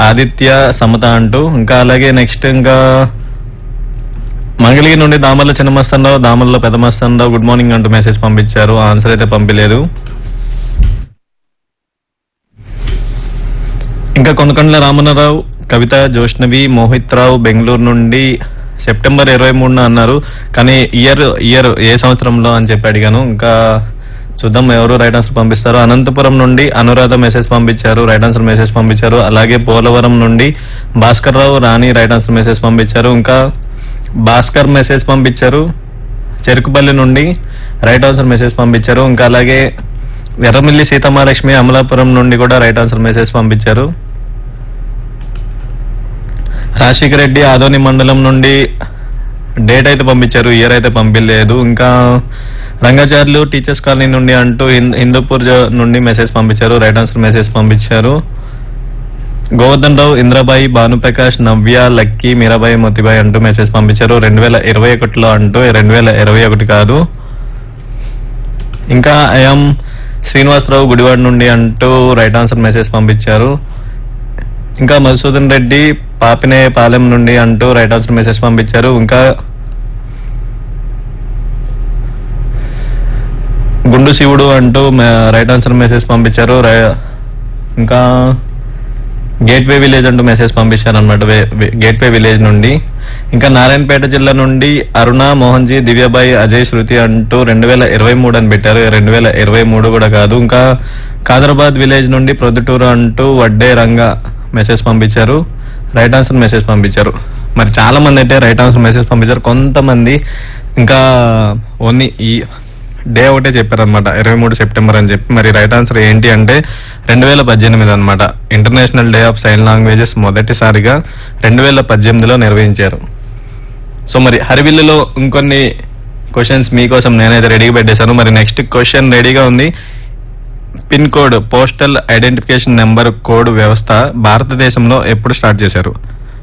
ఆదిత్య సమత అంటూ ఇంకా అలాగే నెక్స్ట్ ఇంకా మంగళగిరి నుండి దామర్ల చిన్న మస్తానరావు దామర్ల పెద్ద మస్తానరావు గుడ్ మార్నింగ్ అంటూ మెసేజ్ పంపించారు ఆన్సర్ అయితే పంపించలేదు ఇంకా కొనకొండల రామన్నరావు కవిత జోష్నవి మోహిత్ రావు బెంగళూరు నుండి సెప్టెంబర్ ఇరవై మూడున అన్నారు కానీ ఇయర్ ఇయర్ ఏ సంవత్సరంలో అని చెప్పి అడిగాను ఇంకా చూద్దాం ఎవరు రైట్ ఆన్సర్ పంపిస్తారు అనంతపురం నుండి అనురాధ మెసేజ్ పంపించారు రైట్ ఆన్సర్ మెసేజ్ పంపించారు అలాగే పోలవరం నుండి Bhaskar Rao Rani right answer message పంపించారు ఇంకా భాస్కర్ మెసేజ్ పంపించారు చెరుకుపల్లి నుండి రైట్ ఆన్సర్ మెసేజ్ పంపించారు ఇంకా అలాగే ఎర్రమిల్లి సీతమాలక్ష్మి అమలాపురం నుండి కూడా రైట్ ఆన్సర్ మెసేజ్ పంపించారు రాజశేఖర రెడ్డి ఆదోని మండలం నుండి డేట్ అయితే పంపించారు ఇయర్ అయితే పంపించలేదు ఇంకా రంగాచార్యులు టీచర్స్ కాలనీ నుండి అంటూ హింద్- హిందూపూర్ జ- నుండి మెసేజ్ పంపించారు రైట్ ఆన్సర్ మెసేజ్ పంపించారు గోవర్ధన్ రావు ఇంద్రబాయి భానుప్రకాష్ నవ్య లక్కీ మీరాబాయి మోతిబాయి అంటూ మెసేజ్ పంపించారు రెండు వేల ఇరవై ఒకటిలో అంటూ రెండు వేల ఇరవై ఒకటి కాదు ఇంకా ఐఎం శ్రీనివాసరావు గుడివాడ నుండి అంటూ రైట్ ఆన్సర్ మెసేజ్ పంపించారు ఇంకా మధుసూదన్ రెడ్డి పాపినే పాలెం నుండి అంటూ రైట్ ఆన్సర్ మెసేజ్ పంపించారు ఇంకా గుండు శివుడు అంటూ రైట్ ఆన్సర్ మెసేజ్ పంపించారు రై- ఇంకా గేట్వే విలేజ్ అంటూ మెసేజ్ పంపించారు అనమాట గేట్వే విలేజ్ నుండి ఇంకా నారాయణపేట జిల్లా నుండి అరుణ మోహన్జీ దివ్యబాయి అజయ్ శృతి అంటూ రెండు వేల ఇరవై మూడు అని పెట్టారు రెండు వేల ఇరవై మూడు కూడా కాదు ఇంకా కాదరాబాద్ విలేజ్ నుండి ప్రొద్దుటూరు అంటూ వడ్డే రంగ మెసేజ్ పంపించారు రైట్ ఆన్సర్ మెసేజ్ పంపించారు మరి చాలా మంది అయితే రైట్ ఆన్సర్ మెసేజ్ పంపించారు కొంతమంది ఇంకా ఓన్లీ ఈ డే ఒకటే చెప్పారు అనమాట ఇరవై మూడు సెప్టెంబర్ అని చెప్పి మరి రైట్ ఆన్సర్ ఏంటి అంటే రెండు వేల పద్దెనిమిది అనమాట international day of sign languages మొదటిసారిగా రెండు వేల పద్దెనిమిదిలో నిర్వహించారు సో మరి హరివిల్లులో ఇంకొన్ని క్వశ్చన్స్ మీకోసం నేనైతే రెడీగా పెట్టేశాను మరి నెక్స్ట్ క్వశ్చన్ రెడీగా ఉంది pin code postal identification number code వ్యవస్థ భారతదేశంలో ఎప్పుడు స్టార్ట్ చేశారు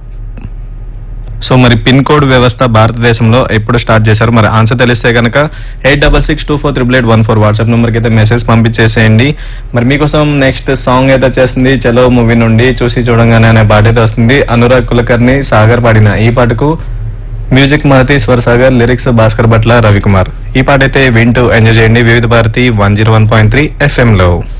సో మరి పిన్ కోడ్ వ్యవస్థ భారతదేశంలో ఎప్పుడు స్టార్ట్ చేశారు మరి ఆన్సర్ తెలిస్తే కనుక eight double six two four triple eight one four WhatsApp నెంబర్కి అయితే మెసేజ్ పంపించేసేయండి మరి మీకోసం నెక్స్ట్ సాంగ్ అయితే వచ్చేస్తుంది చలో మూవీ నుండి చూసి చూడంగానే అనే పాట అయితే వస్తుంది అనురాగ్ కులకర్ని సాగర్ పాడిన ఈ పాటకు మ్యూజిక్ మహతి స్వర్ సాగర్ లిరిక్స్ భాస్కర్ భట్ల రవికుమార్ ఈ పాట అయితే వింటూ ఎంజాయ్ చేయండి Vividh Bharati one zero one point three FM లో